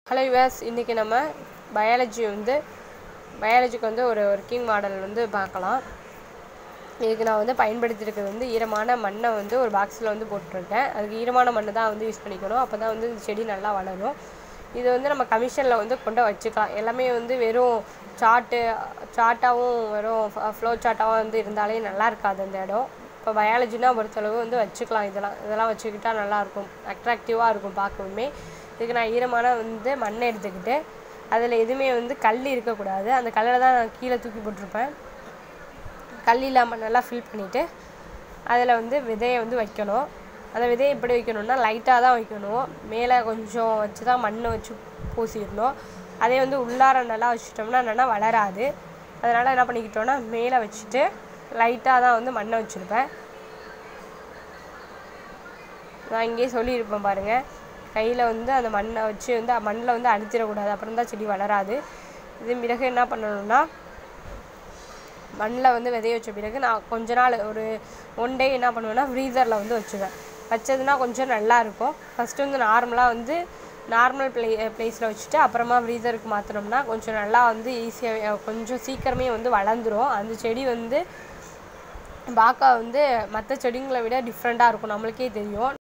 hello yours இன்றைக்கி நம்ம biology வந்து பயாலஜிக்கு வந்து ஒரு ஒர்க்கிங் மாடல் வந்து பார்க்கலாம் இதுக்கு நான் வந்து பயன்படுத்தியிருக்கிறது வந்து ஈரமான மண்ணை வந்து ஒரு பாக்ஸில் வந்து போட்டிருக்கேன் அதுக்கு ஈரமான மண்ணை தான் வந்து யூஸ் பண்ணிக்கணும் அப்போ தான் வந்து இந்த செடி நல்லா வளரும் இது வந்து நம்ம கமிஷனில் வந்து கொண்டு வச்சுக்கலாம் எல்லாமே வந்து வெறும் சார்ட்டு சார்ட்டாகவும் வெறும் ஃப்ளோ சார்ட்டாகவும் வந்து இருந்தாலே நல்லா இருக்காது அந்த இடம் இப்போ பயாலஜினா பொறுத்தளவு வந்து வச்சுக்கலாம் இதெல்லாம் இதெல்லாம் வச்சுக்கிட்டா நல்லாயிருக்கும் அட்ராக்டிவாக இருக்கும் பார்க்கவுமே இதுக்கு நான் ஈரமான வந்து மண்ணை எடுத்துக்கிட்டு அதில் எதுவுமே வந்து கல் இருக்கக்கூடாது அந்த கல்லில் தான் நான் கீழே தூக்கி போட்டிருப்பேன் கல் இல்லாமல் நல்லா ஃபில் பண்ணிவிட்டு அதில் வந்து விதையை வந்து வைக்கணும் அந்த விதையை எப்படி வைக்கணும்னா லைட்டாக தான் வைக்கணும் மேலே கொஞ்சம் வச்சு தான் மண்ணை வச்சு பூசிடணும் அதே வந்து உள்ளார நல்லா வச்சுட்டோம்னா என்னென்னா வளராது அதனால் என்ன பண்ணிக்கிட்டோன்னா மேலே வச்சுட்டு லைட்டாக தான் வந்து மண்ணை வச்சுருப்பேன் நான் இங்கேயே சொல்லியிருப்பேன் பாருங்கள் கையில் வந்து அந்த மண்ணை வச்சு வந்து மண்ணில் வந்து அழுத்திடக்கூடாது அப்புறம் தான் செடி வளராது இது பிறகு என்ன பண்ணணும்னா மண்ணில் வந்து விதைய வச்ச பிறகு நான் கொஞ்ச நாள் ஒரு ஒன் டே என்ன பண்ணுவேன்னா ஃப்ரீசரில் வந்து வச்சுருவேன் வச்சதுன்னா கொஞ்சம் நல்லா இருக்கும் ஃபஸ்ட்டு வந்து நார்மலாக வந்து நார்மல் ப்ளே ப்ளேஸில் வச்சுட்டு அப்புறமா ஃப்ரீசருக்கு மாற்றினோம்னா கொஞ்சம் நல்லா வந்து ஈஸியாக கொஞ்சம் சீக்கிரமே வந்து வளர்ந்துரும் அந்த செடி வந்து பார்க்க வந்து மற்ற செடிங்களை விட டிஃப்ரெண்ட்டாக இருக்கும் நம்மளுக்கே தெரியும்